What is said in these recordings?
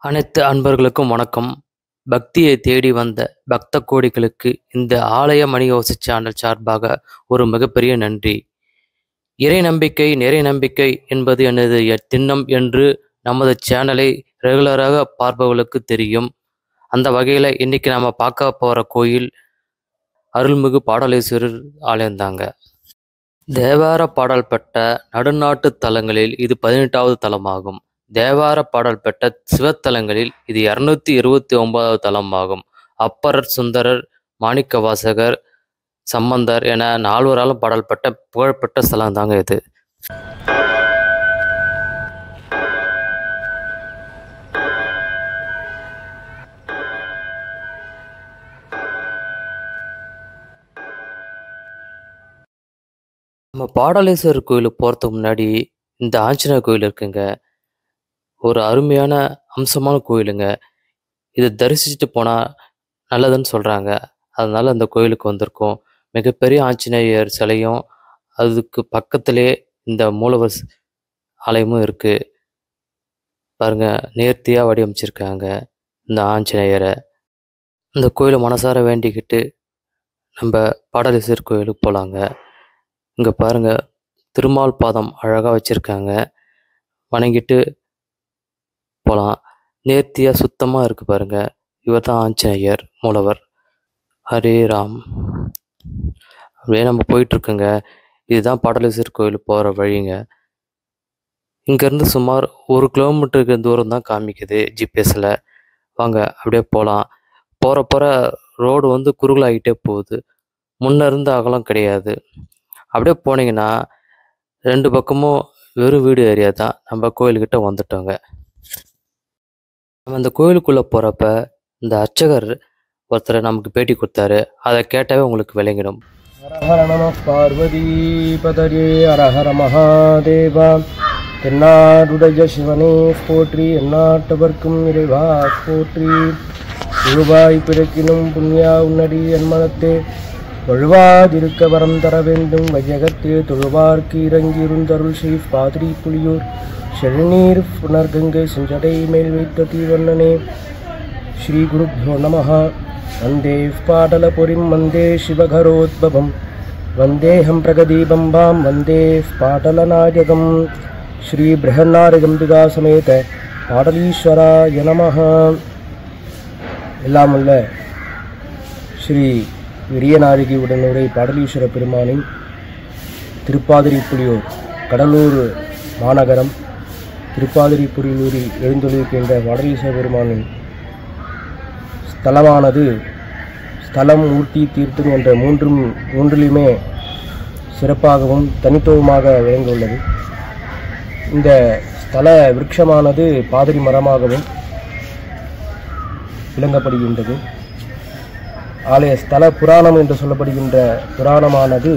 அனைத்து அன்பர்களுக்கும் வணக்கம் பக்தியை தேடி வந்த பக்த கோடிகளுக்கு இந்த ஆலய மணியோசை சேனல் சார்பாக ஒரு மிகப்பெரிய நன்றி இறை நம்பிக்கை நிறை நம்பிக்கை என்பது எனது எ- திண்ணம் என்று நமது சேனலை ரெகுலராக பார்ப்பவர்களுக்கு தெரியும் அந்த வகையில் இன்னைக்கு நாம பார்க்க போற கோயில் அருள்மிகு பாடலேஸ்வரர் ஆலயம்தாங்க தேவார பாடல் பெற்ற நடுநாட்டு தலங்களில் இது பதினெட்டாவது தலமாகும் தேவார பாடல் பெற்ற சிவத்தலங்களில் இது இருநூத்தி இருபத்தி ஒன்பதாவது தலமாகும் அப்பரர் சுந்தரர் மாணிக்கவாசகர் சம்பந்தர் என நால்வராலும் பாடல் பெற்ற புகழ்பெற்ற ஸ்தலம் தாங்க இது நம்ம பாடலேஸ்வரர் கோயிலுக்கு போகிறதுக்கு முன்னாடி இந்த ஆஞ்சநேயர் கோயில் இருக்குங்க ஒரு அருமையான அம்சமான கோயிலுங்க இதை தரிசிச்சுட்டு போனால் நல்லதுன்னு சொல்கிறாங்க அதனால அந்த கோயிலுக்கு வந்திருக்கோம் மிகப்பெரிய ஆஞ்சநேயர் சிலையும் அதுக்கு பக்கத்திலே இந்த மூலவர் ஸ்- ஆலயமும் இருக்கு பாருங்க நேர்த்தியாக வடிவமைச்சிருக்காங்க இந்த ஆஞ்சநேயரை இந்த கோயிலை மனசார வேண்டிக்கிட்டு நம்ம பாடலேஸ்வரர் கோயிலுக்கு போகலாங்க இங்கே பாருங்க திருமால் பாதம் அழகாக வச்சுருக்காங்க வணங்கிட்டு போகலாம் நேர்த்தியாக சுத்தமாக இருக்கு பாருங்க இவர் தான் ஆஞ்சநேயர் மூலவர் ஹரே ராம் அப்படியே நம்ம போயிட்டுருக்குங்க இதுதான் பாடலேஸ்வரர் கோயில் போகிற வழிங்க இங்கேருந்து சுமார் ஒரு கிலோமீட்டருக்கு தூரம் தான் காமிக்குது ஜிபிஎஸ்ஸில் வாங்க அப்படியே போகலாம் போகிற போகிற ரோடு வந்து குறுகலாகிட்டே போகுது முன்ன இருந்த அகலம் கிடையாது அப்படியே போனீங்கன்னா ரெண்டு பக்கமும் வெறும் வீடு ஏரியா தான் நம்ம கோயில்கிட்ட வந்துட்டோங்க நம்ம இந்த கோயிலுக்குள்ளே போகிறப்ப இந்த அர்ச்சகர் ஒருத்தர் நமக்கு பேட்டி கொடுத்தாரு அதை கேட்டாவே உங்களுக்கு விளங்கிடும் ஹர ஹர நம பார்வதி பதரே ஹர ஹர மகாதேவ தென்னாடுடைய சிவனே போற்றி எந்நாட்டவர்க்கும் இறைவா போற்றி உழுவாய் பிறக்கினும் புண்ணியா உன்னடி என் மனத்தே வழுவாதிருக்க வரம் தர வேண்டும் வையகத்தே தொழுவார்க்கு இறங்கி இருந்தருள் செய் பாதிரி புலியூர் செழுநீர் புனர்கங்கை செஞ்சடை மேல் வைத்த தீவண்ணனே श्रीगुरुभ्यो नमः वन्दे पाटलपुरीं वन्दे शिवघरोद्भवं वन्देऽहं प्रगदीबम्बां वन्दे पाटलनायकं श्रीबृहन्नारगम्बिकासमेत பாடலீஸ்வராய நமः எல்லாம் உள்ள ஸ்ரீ விரியநாயகி உடனுரை பாடலீஸ்வர பெருமானின் திருப்பாதிரி புலியூர் கடலூர் மாநகரம் திருப்பாதிரி புலியூரில் எழுந்தொழிருக்கின்ற பாடலீஸ்வர பெருமானின் ஸ்தலமானது ஸ்தலம் மூர்த்தி தீர்த்தம் என்ற மூன்றும் மூன்றிலுமே சிறப்பாகவும் தனித்துவமாக விளங்கியுள்ளது இந்த ஸ்தல விருட்சமானது பாதிரி மரமாகவும் விளங்கப்படுகின்றது ஆலய ஸ்தல புராணம் என்று சொல்லப்படுகின்ற புராணமானது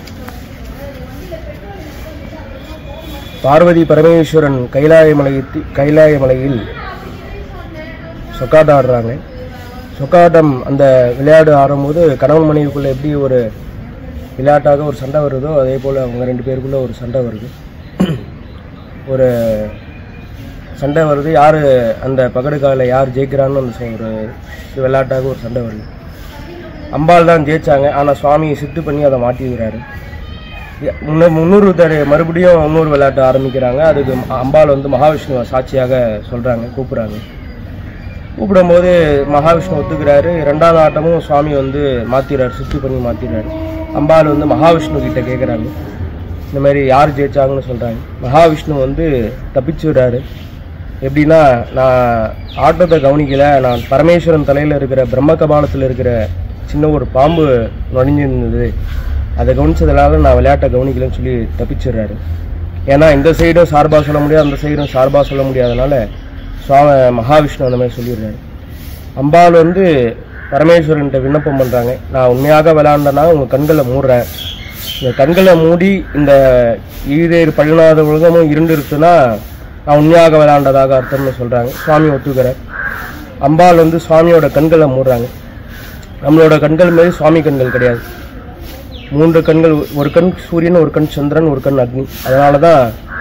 பார்வதி பரமேஸ்வரன் கைலாயமலை கைலாயமலையில் சொக்காட்டாடுறாங்க சொக்காட்டம் அந்த விளையாடு ஆடும்போது கணவன் மனைவிக்குள்ள எப்படி ஒரு விளையாட்டாக ஒரு சண்டை வருதோ அதே போல் அவங்க ரெண்டு பேருக்குள்ள ஒரு சண்டை வருது ஒரு சண்டை வருது யார் அந்த பகடுகால யார் ஜெயிக்கிறான்னு அந்த சொ- ஒரு இது விளையாட்டாக ஒரு சண்டை வருது அம்பாள் தான் ஜெயிச்சாங்க ஆனால் சுவாமியை சித்து பண்ணி அதை மாட்டிக்கிறாரு முன்ன முன்னூறு தடவை மறுபடியும் முன்னூறு விளையாட்டு ஆரம்பிக்கிறாங்க அதுக்கு அம்பாள் வந்து மகாவிஷ்ணுவை சாட்சியாக சொல்கிறாங்க கூப்பிட்றாங்க கூப்பிடும்போது மகாவிஷ்ணு ஒத்துக்கிறாரு ரெண்டாவது ஆட்டமும் சுவாமி வந்து மாத்திடுறாரு சுத்தி பண்ணி மாத்திடுறாரு அம்பாள் வந்து மகாவிஷ்ணு கிட்ட கேட்குறாங்க இந்த மாதிரி யார் ஜெயிச்சாங்கன்னு சொல்கிறாங்க மகாவிஷ்ணு வந்து தப்பிச்சுடுறாரு எப்படின்னா நான் ஆட்டத்தை கவனிக்கல நான் பரமேஸ்வரன் தலையில் இருக்கிற பிரம்ம கபாலத்தில் இருக்கிற சின்ன ஒரு பாம்பு நுழைஞ்சிருந்தது அதை கவனிச்சதுனால நான் விளையாட்டை கவனிக்கலன்னு சொல்லி தப்பிச்சிடுறாரு ஏன்னா இந்த சைடும் சார்பாக சொல்ல முடியாது அந்த சைடும் சார்பாக சொல்ல முடியாதனால சுவாமி மகாவிஷ்ணு அந்த மாதிரி சொல்லிடுறாரு அம்பாள் வந்து பரமேஸ்வரன்கிட்ட விண்ணப்பம் பண்ணுறாங்க நான் உண்மையாக விளையாண்டனா உங்கள் கண்களை மூடுறேன் இந்த கண்களை மூடி இந்த ஈரேறு பழுநாத உலகமும் இருண்டு இருக்குன்னா நான் உண்மையாக விளையாண்டதாக அர்த்தம்னு சொல்கிறாங்க சுவாமி ஒத்துக்கிறார் அம்பாள் வந்து சுவாமியோட கண்களை மூடுறாங்க நம்மளோட கண்கள் மாதிரி சுவாமி கண்கள் கிடையாது மூன்று கண்கள் ஒரு கண் சூரியன் ஒரு கண் சந்திரன் ஒரு கண் அக்னி அதனால தான்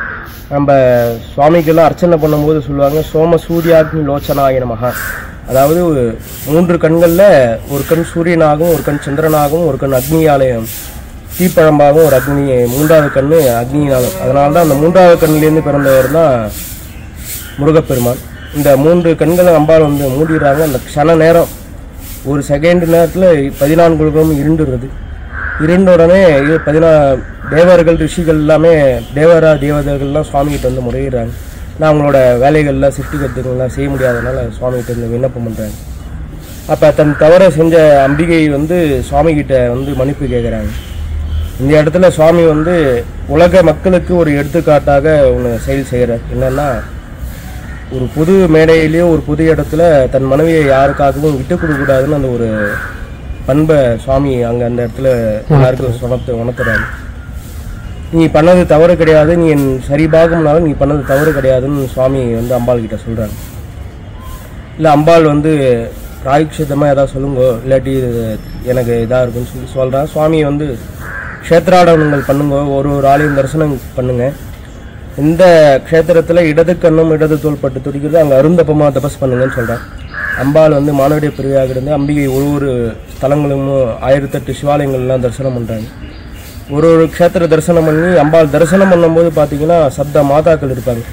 நம்ம சுவாமிக்கெல்லாம் அர்ச்சனை பண்ணும்போது சொல்லுவாங்க சோம சூர்யாக்னி லோச்சனாய நமஹ அதாவது மூன்று கண்களில் ஒரு கண் சூரியனாகவும் ஒரு கண் சந்திரனாகவும் ஒரு கண் அக்னியாலயம் தீப்பழம்பாகவும் ஒரு அக்னி மூன்றாவது கண்ணு அக்னியாலம் அதனால தான் அந்த மூன்றாவது கண்ணிலேருந்து பிறந்தவர் தான் முருகப்பெருமான் இந்த மூன்று கண்களை அம்பாள் வந்து மூடிடுறாங்க அந்த க்ஷண நேரம் ஒரு செகண்ட் நேரத்தில் பதினான்கு உலகம் இருண்டுறது இருண்ட உடனே இது பதினா தேவர்கள் ரிஷிகள் எல்லாமே தேவரா தேவதைகள்லாம் சுவாமிகிட்ட வந்து முறையிடுறாங்க நான் அவங்களோட வேலைகள்லாம் சிட்டி கத்துக்கள்லாம் செய்ய முடியாதனால சுவாமிகிட்ட வந்து விண்ணப்பம் பண்ணுறாங்க அப்போ தன் தவறை செஞ்ச அம்பிகை வந்து சுவாமிகிட்ட வந்து மன்னிப்பு கேட்குறாங்க இந்த இடத்துல சுவாமி வந்து உலக மக்களுக்கு ஒரு எடுத்துக்காட்டாக ஒன்று செயல் செய்கிறார் என்னன்னா ஒரு புது மேடையிலேயோ ஒரு புது இடத்துல தன் மனைவியை யாருக்காகவும் விட்டு கொடுக்கக்கூடாதுன்னு அந்த ஒரு பண்பை சுவாமி அங்கே அந்த இடத்துல எல்லாருக்கும் சுணத்து உணர்த்துறாரு நீ பண்ணது தவறு கிடையாது நீ என் சரிபாகம்னாலும் நீ பண்ணது தவறு கிடையாதுன்னு சுவாமி வந்து அம்பாள் கிட்ட சொல்கிறாங்க இல்லை அம்பாள் வந்து பிராயக்ஷிதமாக ஏதாவது சொல்லுங்க இல்லாட்டி இது எனக்கு இதாக இருக்குன்னு சொல்லி சொல்கிறேன் சுவாமி வந்து க்ஷேத்ராடனங்கள் பண்ணுங்க ஒரு ஒரு ஆலயம் தரிசனம் பண்ணுங்க எந்த க்ஷேத்திரத்தில் இடது கண்ணும் இடது தோள்பட்டு துடிக்கிறதோ அங்கே அருந்தப்பமாக தபஸ் பண்ணுங்கன்னு சொல்கிறேன் அம்பாள் வந்து மானவடைய பிரிவாக இருந்து அம்பிகை ஒரு ஒரு ஸ்தலங்களும் ஆயிரத்தெட்டு சிவாலயங்கள்லாம் தரிசனம் பண்ணுறாங்க ஒரு ஒரு க்ஷேத்திர தரிசனம் பண்ணி அம்பாள் தரிசனம் பண்ணும்போது பார்த்தீங்கன்னா சப்த மாதாக்கள் இருப்பாங்க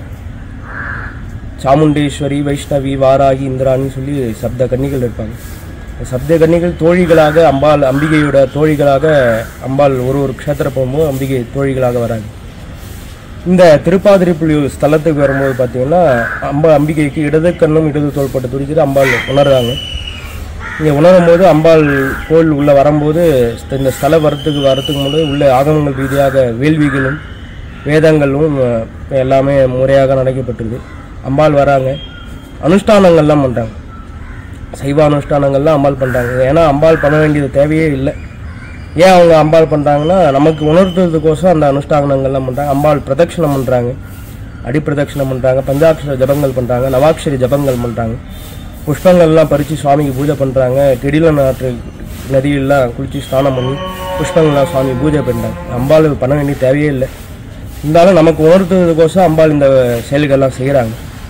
சாமுண்டேஸ்வரி வைஷ்ணவி வாராகி இந்திராணி சொல்லி சப்த கன்னிகள் இருப்பாங்க இந்த சப்த கன்னிகள் தோழிகளாக அம்பாள் அம்பிகையோட தோழிகளாக அம்பாள் ஒரு ஒரு க்ஷேத்திர போகும்போது அம்பிகை தோழிகளாக வராங்க இந்த திருப்பாதிரிப்புலியூர் ஸ்தலத்துக்கு வரும்போது பார்த்தீங்கன்னா அம்பா அம்பிகைக்கு இடது கண்ணும் இடது தோள்பட்டு துடிக்குது அம்பாள் உணர்றாங்க இங்கே உணரும் போது அம்பாள் கோயில் உள்ளே வரும்போது இந்த ஸ்தல வரத்துக்கு வரத்துக்கு முன்னாடி உள்ள ஆகமங்கள் ரீதியாக வேள்விகளும் வேதங்களும் அஹ், எல்லாமே முறையாக நடக்கப்பட்டிருக்கு அம்பாள் வராங்க அனுஷ்டானங்கள்லாம் பண்ணுறாங்க சைவ அனுஷ்டானங்கள்லாம் அம்பாள் பண்ணுறாங்க ஏன்னா அம்பாள் பண்ண வேண்டியது தேவையே இல்லை ஏன் அவங்க அம்பாள் பண்ணுறாங்கன்னா நமக்கு உணர்த்துறதுக்கோசம் அந்த அனுஷ்டானங்கள்லாம் பண்ணுறாங்க அம்பாள் பிரதட்சணம் பண்ணுறாங்க அடிப்பிரதட்சணம் பண்ணுறாங்க பஞ்சாட்சர ஜபங்கள் பண்ணுறாங்க நவாட்சரி ஜபங்கள் பண்ணுறாங்க புஷ்பங்கள்லாம் பறித்து சுவாமிக்கு பூஜை பண்ணுறாங்க கெடில நாற்று நதியெல்லாம் குளித்து ஸ்நானம் பண்ணி புஷ்பங்கள்லாம் சுவாமி பூஜை பண்ணுறாங்க அம்பாள் பண்ண வேண்டிய தேவையே இல்லை இருந்தாலும் நமக்கு உணர்த்துறதுக்கோசம் அம்பாள் இந்த செயல்கள்லாம் செய்கிறாங்க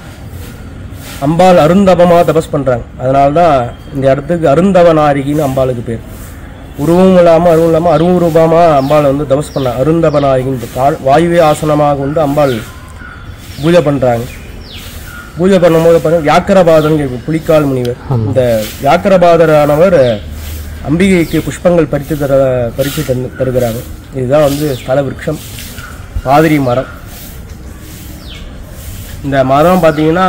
அம்பாள் அருந்தபமாக தபஸ் பண்ணுறாங்க அதனால தான் இந்த இடத்துக்கு அருந்தவ நாரிகின்னு அம்பாளுக்கு பேர் உருவம் இல்லாமல் அருவம் இல்லாமல் அருவரூபமாக அம்பாள் வந்து தபஸ் பண்ண அருந்தப நாயகின்னு கா- வாயுவே ஆசனமாக கொண்டு அம்பாள் பூஜை பண்ணுறாங்க பூஜை பண்ணும்போது பார்த்தீங்கன்னா வியாக்கரபாதன் புலிக்கால் முனிவர் இந்த வியாக்கரபாதரானவர் அம்பிகைக்கு புஷ்பங்கள் பறித்து தர பறித்து தந்து தருகிறாங்க இதுதான் வந்து ஸ்தல விருட்சம் பாதிரி மரம் இந்த மரம் பார்த்தீங்கன்னா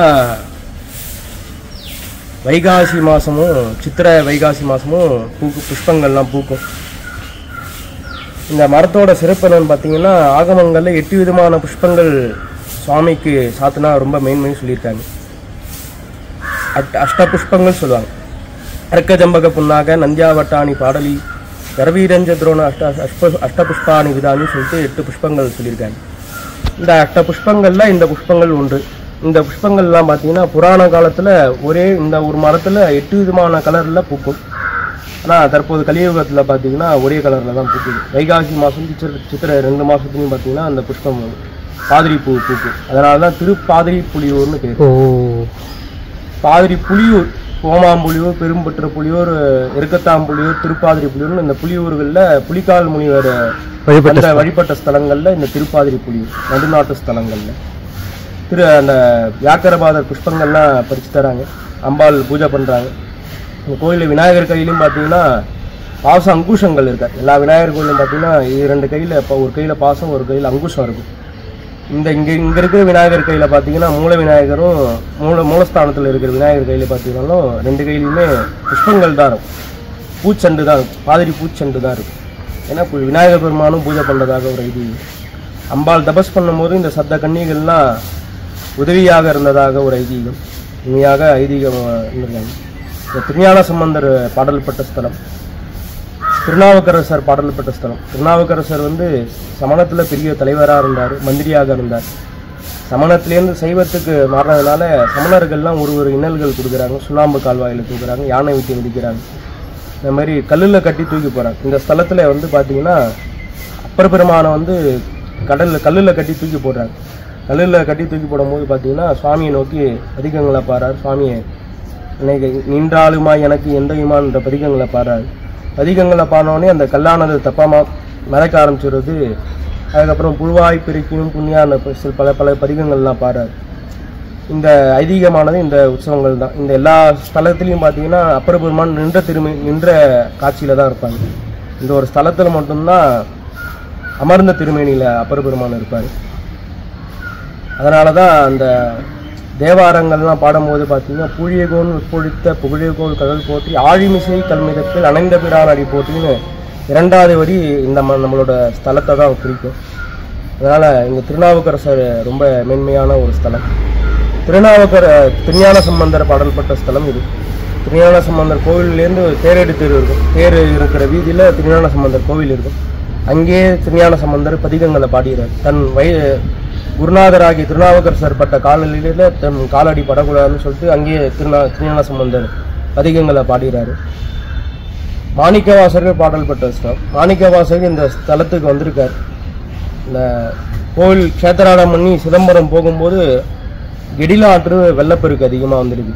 வைகாசி மாதமும் சித்திரை வைகாசி மாதமும் பூக்கும் புஷ்பங்கள்லாம் பூக்கும் இந்த மரத்தோட சிறப்பு என்னன்னு பார்த்தீங்கன்னா ஆகமங்களில் எட்டு விதமான புஷ்பங்கள் சுவாமிக்கு சாத்தினா ரொம்ப மெயின்மெயின் சொல்லியிருக்காங்க அட் அஷ்ட புஷ்பங்கள் சொல்லுவாங்க அர்க்கஜம்பக புன்னாக நந்தியாவட்டாணி பாடலி கரவீரஞ்ச துரோண அஷ்ட அஷ்ப அஷ்ட புஷ்பாணி விதானி சொல்லிட்டு எட்டு புஷ்பங்கள் சொல்லியிருக்காங்க இந்த அஷ்ட புஷ்பங்கள்ல இந்த புஷ்பங்கள் ஒன்று இந்த புஷ்பங்கள்லாம் பார்த்தீங்கன்னா புராண காலத்தில் ஒரே இந்த ஒரு மரத்தில் எட்டு விதமான கலரில் பூக்கும் ஆனால் தற்போது கலியுகத்தில் பார்த்தீங்கன்னா ஒரே கலரில் தான் பூக்குது வைகாசி மாதம் சித்திரை சித்திரை ரெண்டு மாதத்துலையும் பார்த்தீங்கன்னா அந்த புஷ்பம் பாதிரி பூ பூக்கும் அதனால தான் திருப்பாதிரி புலியூர்னு பேர் ஓ பாதிரி புலியூர் கோமாம்புலியூர் பெரும்பற்ற புலியூர் எருக்கத்தாம்புலியூர் திருப்பாதிரி புலியூர்னு இந்த புலியூர்களில் புலிக்கால் முனிவர் வழிபட்ட அந்த வழிபட்ட ஸ்தலங்கள்ல இந்த திருப்பாதிரி புலியூர் நடுநாட்டு ஸ்தலங்கள்ல திரு அந்த வியாக்கரபாதர் புஷ்பங்கள்லாம் பறிச்சு தராங்க அம்பாள் பூஜை பண்றாங்க இந்த கோயிலில் விநாயகர் கையிலையும் பார்த்தீங்கன்னா பாசம் அங்குஷங்கள் இருக்கா எல்லா விநாயகர் கோயிலும் பார்த்தீங்கன்னா இது ரெண்டு கையில் இப்போ ஒரு கையில் பாசம் ஒரு கையில் அங்குஷம் இருக்கும் இந்த இங்கே இங்கே இருக்கிற விநாயகர் கையில் பார்த்தீங்கன்னா மூல விநாயகரும் மூல மூலஸ்தானத்தில் இருக்கிற விநாயகர் கையில் பார்த்தீங்கன்னாலும் ரெண்டு கையிலையுமே புஷ்பங்கள் தான் இருக்கும் பூச்செண்டு தான் இருக்கும் பாதிரி பூச்செண்டு தான் இருக்கும் ஏன்னா இப்போ விநாயகர் பெருமானும் பூஜை பண்ணுறதாக ஒரு இது அம்பாள் தபஸ் பண்ணும்போது இந்த சப்த கன்னிகள்லாம் உதவியாக இருந்ததாக ஒரு ஐதீகம் உண்மையாக ஐதீகம் இருந்திருக்காங்க இந்த திருஞான சம்பந்தர் பாடல்பட்ட ஸ்தலம் திருநாவுக்கரசர் பாடல்பட்ட ஸ்தலம் திருநாவுக்கரசர் வந்து சமணத்தில் பெரிய தலைவராக இருந்தார் மந்திரியாக இருந்தார் சமணத்திலேருந்து சைவத்துக்கு மாறினதுனால சமணர்கள்லாம் ஒரு ஒரு இன்னல்கள் கொடுக்குறாங்க சுண்ணாம்பு கால்வாயில் தூக்குறாங்க யானை விட்டு மிதிக்கிறாங்க இந்த மாதிரி கல்லில் கட்டி தூக்கி போகிறாங்க இந்த ஸ்தலத்தில் வந்து பார்த்தீங்கன்னா அப்பர் பெருமானை வந்து கடலில் கல்லில் கட்டி தூக்கி போடுறாங்க கல்லில் கட்டி தூக்கி போடும்போது பார்த்தீங்கன்னா சுவாமியை நோக்கி பதிகங்களை பாடுறார் சுவாமியை இன்னைக்கு நின்றாலுமாய் எனக்கு எந்தையுமான்ற பதிகங்களை பாடுறாரு பதிகங்களை பாடினோடனே அந்த கல்லானது தப்பாமா மறைக்க ஆரம்பிச்சிடுறது அதுக்கப்புறம் புழுவாய் பெருக்கியும் புண்ணியான பல பல பதிகங்கள்லாம் பாடுறாரு இந்த ஐதீகமானது இந்த உற்சவங்கள் தான் இந்த எல்லா ஸ்தலத்துலையும் பார்த்தீங்கன்னா அப்பர் பெருமான் நின்ற திருமை நின்ற காட்சியில தான் இருப்பாங்க இந்த ஒரு ஸ்தலத்தில் மட்டும்தான் அமர்ந்த திருமேனியில் அப்பர் பெருமான் இருப்பார் அதனால தான் அந்த தேவாரங்கள்லாம் பாடும்போது பார்த்தீங்கன்னா புழியகோன் உட்பொழித்த புகழியகோள் கடல் போற்றி ஆழிமிசை கல்மிதத்தில் அணைந்த பிரான் அடி போற்றின்னு இரண்டாவது வரி இந்த ம- நம்மளோட ஸ்தலத்தை தான் குறிக்கும் அதனால் இங்கே திருநாவுக்கரசர் ரொம்ப மேன்மையான ஒரு ஸ்தலம் திருநாவுக்கர திருஞான சம்பந்தர் பாடல்பட்ட ஸ்தலம் இது திருஞான சம்பந்தர் கோவில்லேருந்து தேரடி தெரு இருக்கும் தேர் இருக்கிற வீதியில் திருஞான சம்பந்தர் கோவில் இருக்கும் அங்கேயே திருஞான சம்பந்தர் பதிகங்களை பாடுகிறார் தன் வய குருநாதராகிய திருநாவுக்கரசர் பட்ட காலநிலையில் தன் காலடி படக்கூடாதுன்னு சொல்லிட்டு அங்கேயே திருநா திருஞான சம்பந்தர் பதிகங்களை பாடுகிறாரு மாணிக்கவாசகர் பாடல் பெற்ற ஸ்தலம் மாணிக்கவாசகர் இந்த ஸ்தலத்துக்கு வந்திருக்கார் இந்த கோவில் க்ஷேத்திராடம் பண்ணி சிதம்பரம் போகும்போது கெடில ஆற்று வெள்ளப்பெருக்கு அதிகமாக வந்துடுது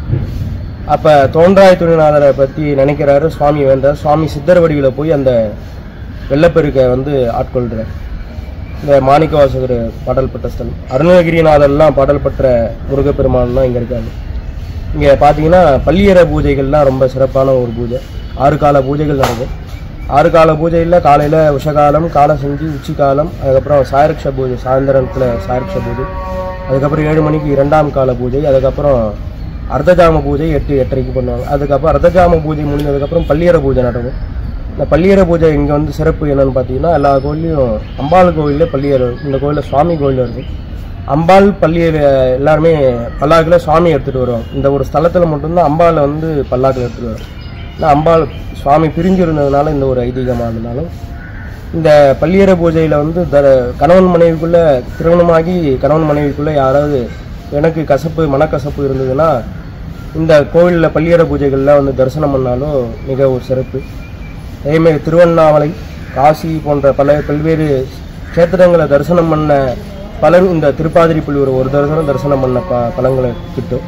அப்போ தோன்றாய் துணிநாதரை பற்றி நினைக்கிறாரு சுவாமி வேண்டார் சுவாமி சித்தர் வடிவில் போய் அந்த வெள்ளப்பெருக்கை வந்து ஆட்கொள்கிறார் இந்த மாணிக்கவாசகர் பாடல் பெற்ற ஸ்தலம் அருணகிரிநாதர்லாம் பாடல் பெற்ற முருகப்பெருமான்லாம் இங்கே இருக்காங்க இங்கே பார்த்தீங்கன்னா பள்ளியற பூஜைகள்லாம் ரொம்ப சிறப்பான ஒரு பூஜை ஆறு கால பூஜைகள் நடக்கும் ஆறு கால பூஜையில் காலையில் உஷகாலம் காலை செஞ்சு உச்சி காலம் அதுக்கப்புறம் சாயரக்ஷ பூஜை சாயந்தரத்தில் சாயரக்ஷ பூஜை அதுக்கப்புறம் ஏழு மணிக்கு இரண்டாம் கால பூஜை அதுக்கப்புறம் அர்த்தஜாம பூஜை எட்டு எட்டரைக்கு பண்ணுவாங்க அதுக்கப்புறம் அர்த்தஜாம பூஜை முடிஞ்சதுக்கப்புறம் பள்ளியற பூஜை நடக்கும் இந்த பள்ளியற பூஜை இங்கே வந்து சிறப்பு என்னன்னு பார்த்தீங்கன்னா எல்லா கோயிலையும் அம்பாள் கோவிலில் பள்ளியற இந்த கோயிலில் சுவாமி கோயில் இருக்கும் அம்பாள் பள்ளியில் எல்லாருமே பல்லாக்கில் சுவாமி எடுத்துகிட்டு வருவாங்க இந்த ஒரு ஸ்தலத்தில் மட்டும்தான் அம்பாளை வந்து பல்லாக்கில் எடுத்துகிட்டு வரும் ஏன்னா அம்பாள் சுவாமி பிரிஞ்சு இருந்ததுனால இந்த ஒரு ஐதீகமானதுனாலும் இந்த பள்ளியற பூஜையில் வந்து த கணவன் மனைவிக்குள்ளே திருமணமாகி கணவன் மனைவிக்குள்ளே யாராவது எனக்கு கசப்பு மனக்கசப்பு இருந்ததுன்னா இந்த கோவிலில் பள்ளியற பூஜைகளில் வந்து தரிசனம் பண்ணாலும் மிக ஒரு சிறப்பு அதேமாதிரி திருவண்ணாமலை காசி போன்ற பல பல்வேறு க்ஷேத்திரங்களை தரிசனம் பண்ண பலன் இந்த திருப்பாதிரி புலியூர் ஒரு தரிசனம் தரிசனம் பண்ண ப பலன்களை கிட்டும்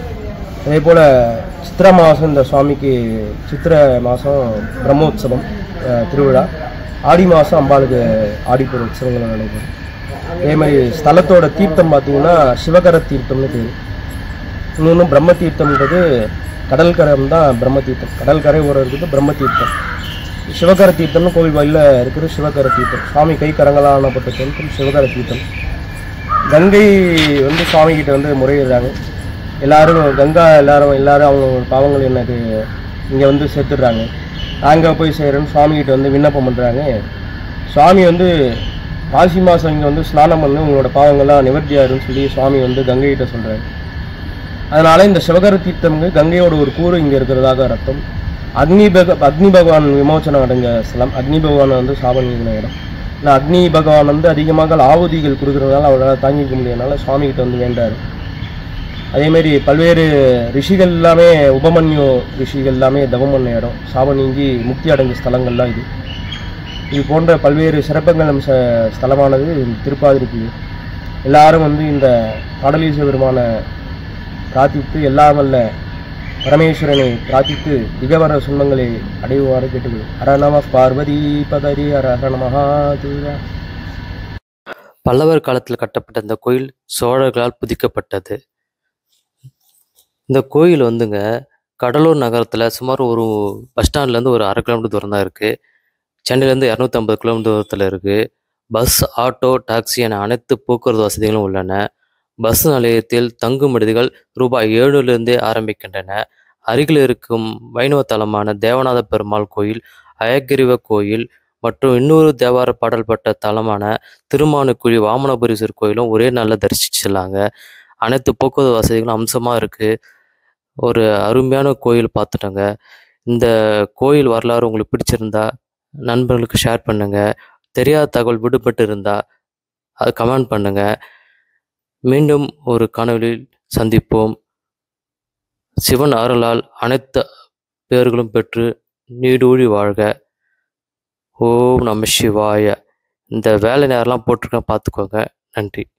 அதே போல் சித்திரை மாதம் இந்த சுவாமிக்கு சித்திரை மாதம் பிரம்மோற்சவம் அஹ், திருவிழா ஆடி மாதம் அம்பாளுக்கு ஆடிப்பூர் உற்சவங்கள் நடைபெறும் அதே மாதிரி ஸ்தலத்தோட தீர்த்தம் பார்த்தீங்கன்னா சிவகர தீர்த்தம்னு பேர் இன்னொன்று பிரம்ம தீர்த்தம்ன்றது கடற்கரம் தான் பிரம்ம தீர்த்தம் கடற்கரை ஓரம் இருக்குது பிரம்ம தீர்த்தம் சிவகர தீர்த்தம்னு கோவில் வாயில இருக்கிற சிவகர தீர்த்தம் சுவாமி கை கரங்களானப்பட்ட தீர்த்தம் சிவகர தீர்த்தம் கங்கை வந்து சுவாமி கிட்ட வந்து முறையிடுறாங்க எல்லாரும் கங்கா எல்லாரும் எல்லாரும் அவங்க பாவங்கள் எனக்கு இங்கே வந்து சேர்த்துடுறாங்க நாங்கள் போய் செய்கிறேன்னு சுவாமி கிட்ட வந்து விண்ணப்பம் பண்ணுறாங்க சுவாமி வந்து மாசி மாதம் இங்கே வந்து ஸ்நானம் பண்ணி உங்களோட பாவங்கள்லாம் நிவர்த்தியாருன்னு சொல்லி சுவாமி வந்து கங்கை கிட்ட சொல்கிறாங்க அதனால இந்த சிவகர தீர்த்தம்ங்க கங்கையோட ஒரு கூறு இங்கே இருக்கிறதாக அர்த்தம் அக்னி பக அக்னி பகவான் விமோச்சனம் அடைஞ்ச ஸ்தலம் அக்னி பகவான் வந்து சாபம் நீங்கின இடம் இல்லை அக்னி பகவான் வந்து அதிகமாக ஆவுதிகள் கொடுக்கறதுனால அவரால் தாங்கிக்க முடியாதனால சுவாமி கிட்ட வந்து வேண்டாரு அதேமாரி பல்வேறு ரிஷிகள் எல்லாமே உபமன்யு ரிஷிகள் எல்லாமே தவம் பண்ண இடம் சாபம் நீங்கி முக்தி அடைஞ்ச ஸ்தலங்கள்லாம் இது இது போன்ற பல்வேறு சிறப்புகள் அம்ச ஸ்தலமானது இந்த திருப்பாதிரிக்கு எல்லாரும் வந்து இந்த பாடலீச பெருமான பிரார்த்தித்து எல்லாம் வல்ல பரமேஸ்வரனை பிரார்த்தித்து திகவர சுண்ணங்களை அடையுமாறு கேட்டுக்கொள் ஹர நம பார்வதி பதரி ஹர ஹர மகாதேவா பல்லவர் காலத்தில் கட்டப்பட்ட இந்த கோயில் சோழர்களால் புதிக்கப்பட்டது இந்த கோயில் வந்துங்க கடலூர் நகரத்தில் சுமார் ஒரு பஸ் ஸ்டாண்ட்லேருந்து ஒரு அரை கிலோமீட்டர் தூரம் தான் இருக்குது சென்னையிலேருந்து இரநூத்தம்பது கிலோமீட்டர் தூரத்தில் இருக்குது பஸ் ஆட்டோ டாக்ஸி என அனைத்து போக்குவரத்து வசதிகளும் உள்ளன பஸ் நிலையத்தில் தங்கும் விடுதிகள் ரூபாய் ஏழுலேருந்தே ஆரம்பிக்கின்றன அருகில் இருக்கும் வைணவ தலமான தேவநாத பெருமாள் கோயில் அயக்கிரிவ கோயில் மற்றும் இன்னொரு தேவார பாடல் பெற்ற தலமான திருமானுக்குழி வாமனபுரீஸ்வரர் கோயிலும் ஒரே நாளில் தரிசிச்சிடலாங்க அனைத்து போக்குவரத்து வசதிகளும் அம்சமாக இருக்குது ஒரு அருமையான கோயில் பார்த்துட்டோங்க இந்த கோயில் வரலாறு உங்களுக்கு பிடிச்சிருந்தா நண்பர்களுக்கு ஷேர் பண்ணுங்க தெரியாத தகவல் விடுபட்டு இருந்தா அது கமெண்ட் பண்ணுங்க மீண்டும் ஒரு காணொளியில் சந்திப்போம் சிவன் அருளால் அனைத்து பேர்களும் பெற்று நீடூழி வாழ்க ஓம் நம சிவாய இந்த வேலை நேரம்லாம் போட்டிருக்கேன் பார்த்துக்கோங்க நன்றி